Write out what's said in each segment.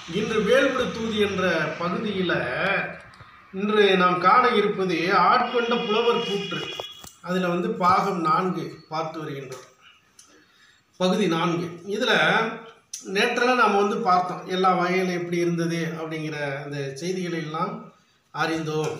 இன்று வேல்விடு தூதி என்ற பகுதியில் இன்று நாம் காண இருப்பது ஆட்கொண்ட புலவர் கூற்று அதில் வந்து பாகம் நான்கு பார்த்து வருகின்றோம் பகுதி நான்கு இதில் நேற்றெல்லாம் நாம் வந்து பார்த்தோம் எல்லா வகையிலும் எப்படி இருந்தது அப்படிங்கிற அந்த செய்திகளை எல்லாம் அறிந்தோம்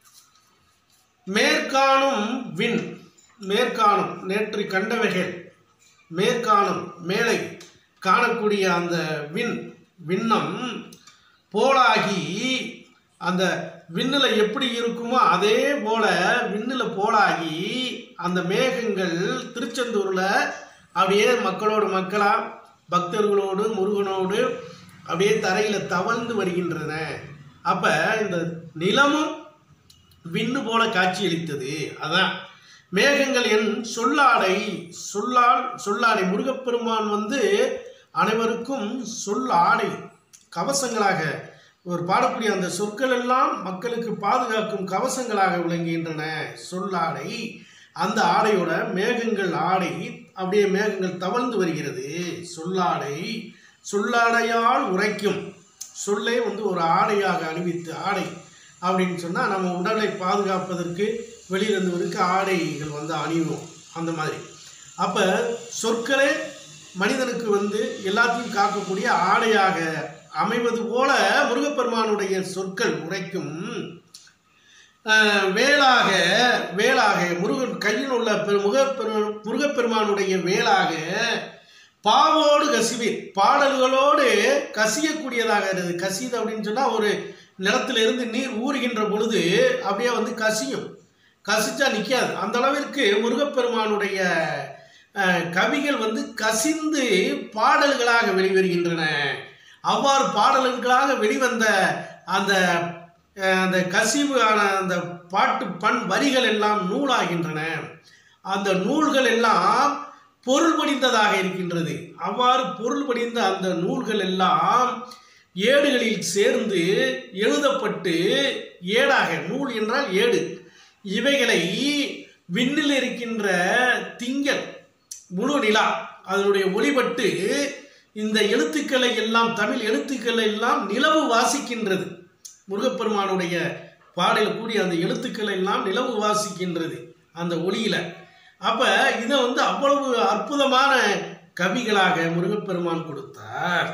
மேற்காணும் விண் மேற்காணும் நேற்று கண்டவைகள் மேற்காணும் மேலே காணக்கூடிய அந்த விண் விண்ணம் போலாகி அந்த விண்ணில் எப்படி இருக்குமோ அதே போல விண்ணில் போலாகி அந்த மேகங்கள் திருச்செந்தூரில் அப்படியே மக்களோடு மக்களாக பக்தர்களோடு முருகனோடு அப்படியே தரையில் தவழ்ந்து வருகின்றன அப்போ இந்த நிலமும் விண்ணு போல காட்சியளித்தது அதான் மேகங்கள் என் சொல்லாடை சொல்லால் சொல்லாடை முருகப்பெருமான் வந்து அனைவருக்கும் சொல் ஆடை கவசங்களாக ஒரு பாடக்கூடிய அந்த சொற்கள் எல்லாம் மக்களுக்கு பாதுகாக்கும் கவசங்களாக விளங்குகின்றன சொல்லாடை அந்த ஆடையோட மேகங்கள் ஆடை அப்படியே மேகங்கள் தவழ்ந்து வருகிறது சொல்லாடை சொல்லாடையால் உரைக்கும் சொல்லை வந்து ஒரு ஆடையாக அணிவித்து ஆடை அப்படின்னு சொன்னால் நம்ம உடலை பாதுகாப்பதற்கு வெளியிலிருந்தவருக்கு ஆடைகள் வந்து அணிவோம் அந்த மாதிரி அப்போ சொற்களே மனிதனுக்கு வந்து எல்லாத்தையும் காக்கக்கூடிய ஆடையாக அமைவது போல முருகப்பெருமானுடைய சொற்கள் உரைக்கும் அஹ், வேலாக வேலாக முருகன் கையில் உள்ள பெரு முகப்பெரு முருகப்பெருமானுடைய வேலாக பாவோடு கசிவீர் பாடல்களோடு கசியக்கூடியதாக இருக்குது கசியுது அப்படின்னு சொன்னால் ஒரு நிலத்திலிருந்து நீர் ஊறுகின்ற பொழுது அப்படியே வந்து கசியும் கசிச்சா நிற்காது அந்த அளவிற்கு முருகப்பெருமானுடைய அஹ், கவிகள் வந்து கசிந்து பாடல்களாக வெளிவருகின்றன அவ்வாறு பாடல்களாக வெளிவந்த அந்த அஹ், அந்த கசிவு ஆன அந்த பாட்டு பண் வரிகள் எல்லாம் நூலாகின்றன அந்த நூல்கள் எல்லாம் பொருள் படிந்ததாக இருக்கின்றது அவ்வாறு பொருள் படிந்த அந்த நூல்கள் எல்லாம் ஏடுகளில் சேர்ந்து எழுதப்பட்டு ஏடாக நூல் என்றால் ஏடு இவைகளை விண்ணில் இருக்கின்ற திங்கள் முழு நிலா அதனுடைய ஒளிபட்டு இந்த எழுத்துக்களை எல்லாம் தமிழ் எழுத்துக்களை எல்லாம் நிலவு வாசிக்கின்றது முருகப்பெருமானுடைய பாடல கூடிய அந்த எழுத்துக்களை எல்லாம் நிலவு வாசிக்கின்றது அந்த ஒளியில அப்ப இதை வந்து அவ்வளவு அற்புதமான கவிகளாக முருகப்பெருமான் கொடுத்தார்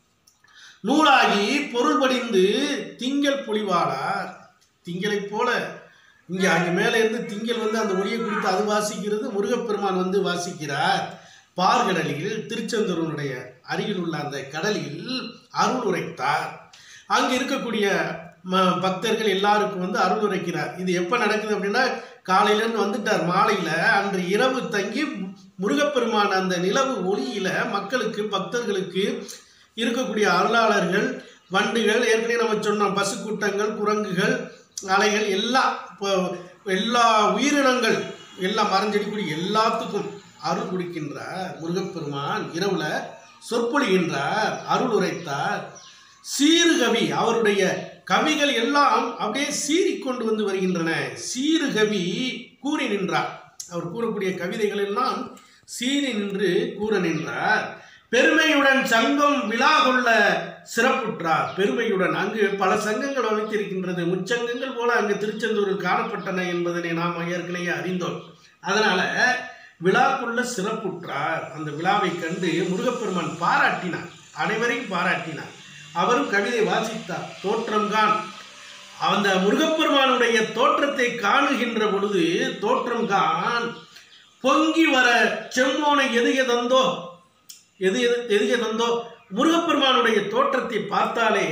நூலாகி பொருள் படிந்து திங்கள் பொழிவாளார் திங்களைப் போல இங்கே அங்கே மேலே இருந்து திங்கள் வந்து அந்த ஒளியை குறித்து அது வாசிக்கிறது முருகப்பெருமான் வந்து வாசிக்கிறார் பார்கடலில் திருச்செந்தூரனுடைய அருகில் உள்ள அந்த கடலில் அருள் உரைத்தார் அங்கே இருக்கக்கூடிய ம பக்தர்கள் எல்லாருக்கும் வந்து அருள் உரைக்கிறார் இது எப்போ நடக்குது அப்படின்னா காலையிலேருந்து வந்துட்டார் மாலையில் அன்று இரவு தங்கி முருகப்பெருமான் அந்த நிலவு ஒளியில மக்களுக்கு பக்தர்களுக்கு இருக்கக்கூடிய அருளாளர்கள் வண்டுகள் ஏற்கனவே நம்ம சொன்னோம் பசுக்கூட்டங்கள் குரங்குகள் அலைகள் எல்லாம் இப்போ எல்லா உயிரினங்கள் எல்லாம் மறைஞ்சடிக்கூடிய எல்லாத்துக்கும் அருள் கொடுக்கின்றார் முருகப்பெருமான் இரவுல சொற்பொழிகின்றார் அருள் உரைத்தார் சீருகவி அவருடைய கவிகள் எல்லாம் அப்படியே சீறிக்கொண்டு வந்து வருகின்றன சீருகவி கூறி நின்றார் அவர் கூறக்கூடிய கவிதைகள் எல்லாம் சீறி நின்று கூற நின்றார் பெருமையுடன் சங்கம் விழா கொள்ள சிறப்புற்றார் பெருமையுடன் அங்கு பல சங்கங்கள் அமைத்திருக்கின்றது முச்சங்கங்கள் போல அங்கு திருச்செந்தூரில் காணப்பட்டன என்பதனை நாம் ஏற்கனவே அறிந்தோம் அதனால விழா கொள்ள சிறப்புற்றார் அந்த விழாவை கண்டு முருகப்பெருமான் பாராட்டினார் அனைவரையும் பாராட்டினார் அவரும் கவிதை வாசித்தார் தோற்றம்கான் அந்த முருகப்பெருமானுடைய தோற்றத்தை காணுகின்ற பொழுது தோற்றம்கான் பொங்கி வர செம்மோனை எதுக தந்தோ எது எது எதுக தந்தோ முருகப்பெருமானுடைய தோற்றத்தை பார்த்தாலே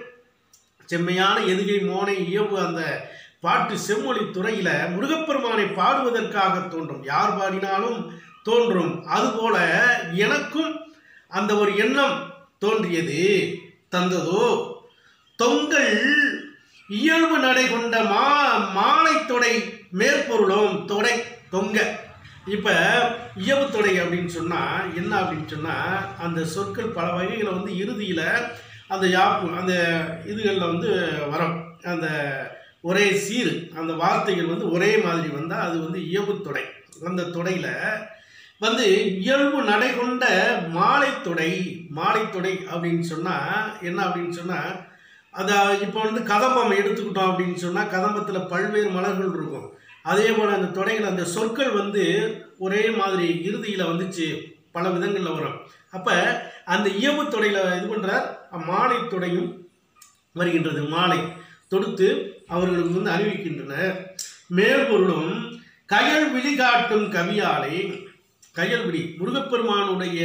செம்மையான எதுகை மோனை இயவு அந்த பாட்டு செம்மொழி துறையில முருகப்பெருமானை பாடுவதற்காக தோன்றும் யார் பாடினாலும் தோன்றும் அதுபோல எனக்கும் அந்த ஒரு எண்ணம் தோன்றியது தந்ததோ தொங்கல் இயல்பு நடை கொண்ட மா மாலை தொடை மேற்பொருளும் தொடை தொங்க இப்போ இயல்பு தொடை அப்படின்னு சொன்னால் என்ன அப்படின்னு சொன்னால் அந்த சொற்கள் பல வகைகளை வந்து இறுதியில் அந்த யாப்பு அந்த இதுகளில் வந்து வரும் அந்த ஒரே சீர் அந்த வார்த்தைகள் வந்து ஒரே மாதிரி வந்தால் அது வந்து இயல்பு தொடை அந்த தொடையில் வந்து இயல்பு நடை கொண்ட மாலை மாலைத்தொடை மாலைத்தொடை அப்படின்னு சொன்னால் என்ன அப்படின்னு சொன்னால் அதை இப்போ வந்து கதம்பம் எடுத்துக்கிட்டோம் அப்படின்னு சொன்னால் கதம்பத்தில் பல்வேறு மலர்கள் இருக்கும் அதே போல் அந்த தொடைகள் அந்த சொற்கள் வந்து ஒரே மாதிரி இறுதியில் வந்துச்சு பல விதங்களில் வரும் அப்போ அந்த இயல்பு தொடையில் இது பண்ணுறார் மாலை தொடையும் வருகின்றது மாலை தொடுத்து அவர்களுக்கு வந்து அறிவிக்கின்றனர் மேற்பொருளும் கயல் விழி காட்டும் கவியாலே கயல் விழி முருகப்பெருமானுடைய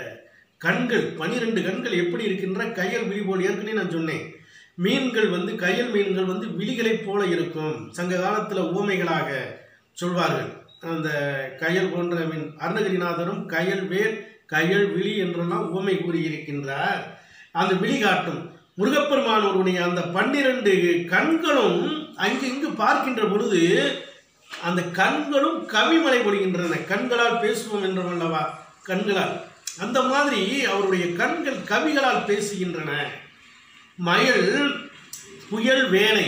கண்கள் பனிரெண்டு கண்கள் எப்படி இருக்கின்ற கயல் விழி போல் ஏற்கனவே நான் சொன்னேன் மீன்கள் வந்து கயல் மீன்கள் வந்து விழிகளைப் போல இருக்கும் சங்க காலத்தில் உவமைகளாக சொல்வார்கள் அந்த கயல் போன்ற மீன் அருணகிரிநாதரும் கயல் வேல் கயல் விழி என்றெல்லாம் உவமை கூறியிருக்கின்றார் அந்த விழி காட்டும் முருகப்பெருமானுடைய அந்த பன்னிரண்டு கண்களும் அங்கு இங்கு பார்க்கின்ற பொழுது அந்த கண்களும் கவிமலை பொழிகின்றன கண்களால் பேசுவோம் என்றோம் அல்லவா கண்களால் அந்த மாதிரி அவருடைய கண்கள் கவிகளால் பேசுகின்றன மயில் புயல் வேலை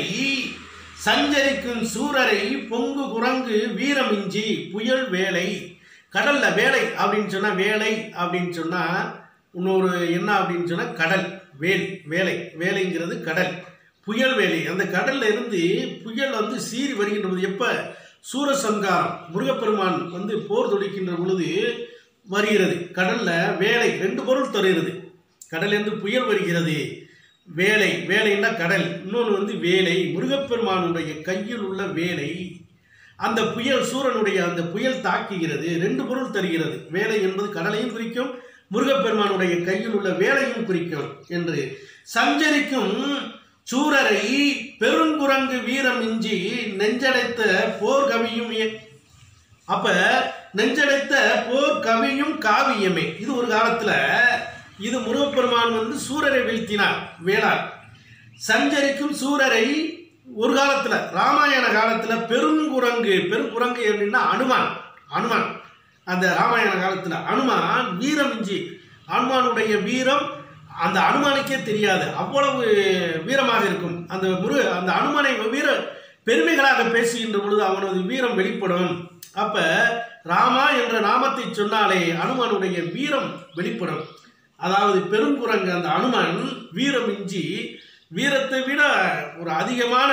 சஞ்சரிக்கும் சூரரை பொங்கு குரங்கு வீரமிஞ்சி புயல் வேலை கடல்ல வேலை அப்படின்னு சொன்னா வேலை அப்படின்னு சொன்னா இன்னொரு என்ன அப்படின்னு சொன்னா கடல் வேல் வேலை வேலைங்கிறது கடல் புயல் வேலை அந்த கடல்ல இருந்து புயல் வந்து சீறி வருகின்ற போது எப்ப சூரசங்காரம் முருகப்பெருமான் வந்து போர் தொடுக்கின்ற பொழுது வருகிறது கடல்ல வேலை ரெண்டு பொருள் தருகிறது கடலிருந்து புயல் வருகிறது வேலை வேலைன்னா கடல் இன்னொன்று வந்து வேலை முருகப்பெருமானுடைய கையில் உள்ள வேலை அந்த புயல் சூரனுடைய அந்த புயல் தாக்குகிறது ரெண்டு பொருள் தருகிறது வேலை என்பது கடலையும் குறிக்கும் முருகப்பெருமானுடைய கையில் உள்ள வேலையும் குறிக்கும் என்று சஞ்சரிக்கும் சூரரை பெருங்குரங்கு வீரம் இஞ்சி நெஞ்சடைத்த போர் கவியும் ஏ- அப்ப நெஞ்சடைத்த போர் கவியும் காவியமே இது ஒரு காலத்துல இது முருகப்பெருமான் வந்து சூரரை வீழ்த்தினார் வேளார் சஞ்சரிக்கும் சூரரை ஒரு காலத்துல ராமாயண காலத்துல பெருங்குரங்கு பெருங்குரங்கு அப்படின்னா அனுமான் அனுமான் அந்த ராமாயண காலத்துல அனுமான் வீரம் இஞ்சி அனுமானுடைய வீரம் அந்த அனுமானுக்கே தெரியாது அவ்வளவு வீரமாக இருக்கும் அந்த முரு அந்த அனுமனை வீர பெருமைகளாக பேசுகின்ற பொழுது அவனது வீரம் வெளிப்படும் அப்ப ராமா என்ற நாமத்தை சொன்னாலே அனுமனுடைய வீரம் வெளிப்படும் அதாவது பெருங்குரங்கு அந்த அனுமன் வீரம் இஞ்சி வீரத்தை விட ஒரு அதிகமான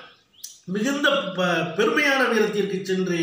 மிகுந்த ப- பெருமையான வீரத்திற்கு சென்று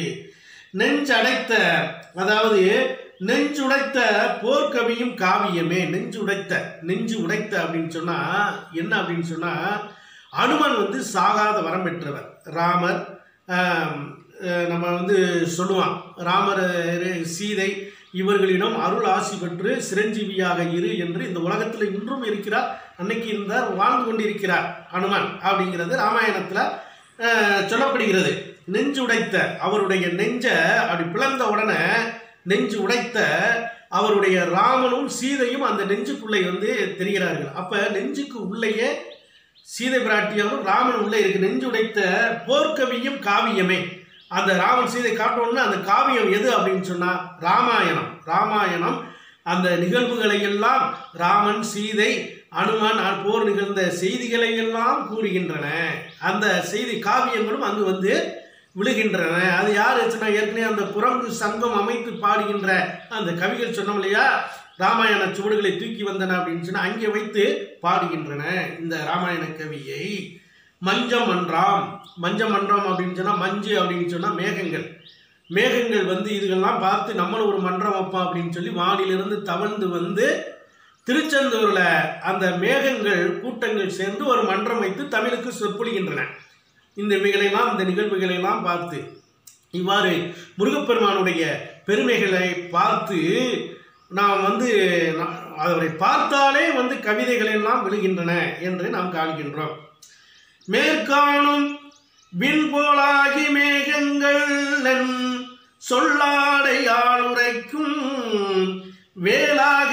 நெஞ்சடைத்த அதாவது நெஞ்சுடைத்த போர்க்கவியும் காவியமே நெஞ்சு உடைத்த நெஞ்சு உடைத்த அப்படின்னு சொன்னா என்ன அப்படின்னு சொன்னா அனுமன் வந்து சாகாத வரம் பெற்றவர் ராமர் ஆம், அஹ், நம்ம வந்து சொல்லுவான் ராமர் அஹ், சீதை இவர்களிடம் அருள் ஆசி பெற்று சிரஞ்சீவியாக இரு என்று இந்த உலகத்தில் இன்றும் இருக்கிறார் அன்னைக்கு இருந்தார் வாழ்ந்து கொண்டிருக்கிறார் அனுமன் அப்படிங்கிறது ராமாயணத்தில் அஹ், சொல்லப்படுகிறது நெஞ்சு உடைத்த அவருடைய நெஞ்ச அப்படி பிளந்த உடனே நெஞ்சு உடைத்த அவருடைய ராமனும் சீதையும் அந்த நெஞ்சுக்குள்ளே வந்து தெரிகிறார்கள் அப்ப நெஞ்சுக்கு உள்ளேயே சீதை பிராட்டியாரும் ராமன் உள்ளே இருக்கு நெஞ்சு உடைத்த போர்க்கவியும் காவியமே அந்த ராமன் சீதை காட்டணும்னா அந்த காவியம் எது அப்படின்னு சொன்னா ராமாயணம் ராமாயணம் அந்த நிகழ்வுகளை எல்லாம் ராமன் சீதை அனுமான் ஆ- போர் நிகழ்ந்த செய்திகளை எல்லாம் கூறுகின்றன அந்த செய்தி காவியங்களும் அங்கு வந்து விழுகின்றன அது யார் வச்சுனா ஏற்கனவே அந்த குரங்கு சங்கம் அமைத்து பாடுகின்ற அந்த கவிகள் சொன்னோம் இல்லையா ராமாயண சுவடுகளை தூக்கி வந்தன அப்படின்னு சொன்னா அங்கே வைத்து பாடுகின்றன இந்த ராமாயண கவியை மஞ்சம் மன்றாம் மஞ்சம் மன்றம் அப்படின்னு சொன்னா மஞ்சு அப்படின்னு சொன்னா மேகங்கள் மேகங்கள் வந்து இதுகெல்லாம் பார்த்து நம்மளும் ஒரு மன்றம் வைப்போம் அப்படின்னு சொல்லி வானிலிருந்து தவழ்ந்து வந்து திருச்செந்தூர்ல அந்த மேகங்கள் கூட்டங்கள் சேர்ந்து ஒரு மன்றம் வைத்து தமிழுக்கு சொற்பொழிகின்றன இந்த இவைகளெல்லாம் இந்த நிகழ்வுகளெல்லாம் பார்த்து இவ்வாறு முருகப்பெருமானுடைய பெருமைகளை பார்த்து நாம் வந்து நா- அவரை பார்த்தாலே வந்து கவிதைகள் எல்லாம் விழுகின்றன என்று நாம் காண்கின்றோம் மேற்காணும் விண்போலாகி மேகங்கள் என் சொல்லாடை ஆளுரைக்கும் வேலாக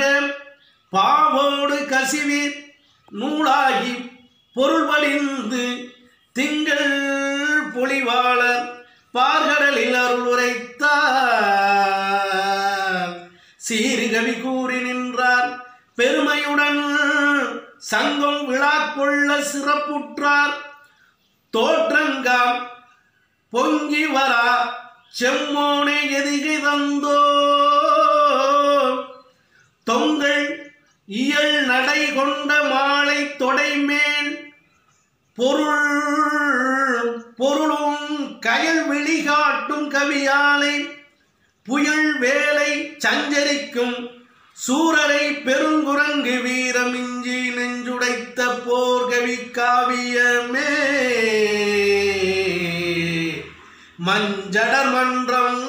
பாவோடு கசிவீர் நூலாகி பொருள் வடிந்து திங்கள் பொலிவாளர் பார்கடலில் அருள் உரைத்தார் சீர்கவி கூறி நின்றார் பெருமையுடன் சங்கம் விழா கொள்ள சிறப்புற்றார் தோற்றங்கால் பொங்கி வரா செம்மோனை எதிகை தந்தோ தொங்கள் இயல் நடை கொண்ட மாலை தொடைமேன் பொருள் பொருளும் கயல் விழி காட்டும் கவியாலை புயல் வேலை சஞ்சரிக்கும் சூரரை பெருங்குரங்கு வீரமிஞ்சி நெஞ்சுடைத்த போர்கவி காவியமே மஞ்சடர் மன்றம்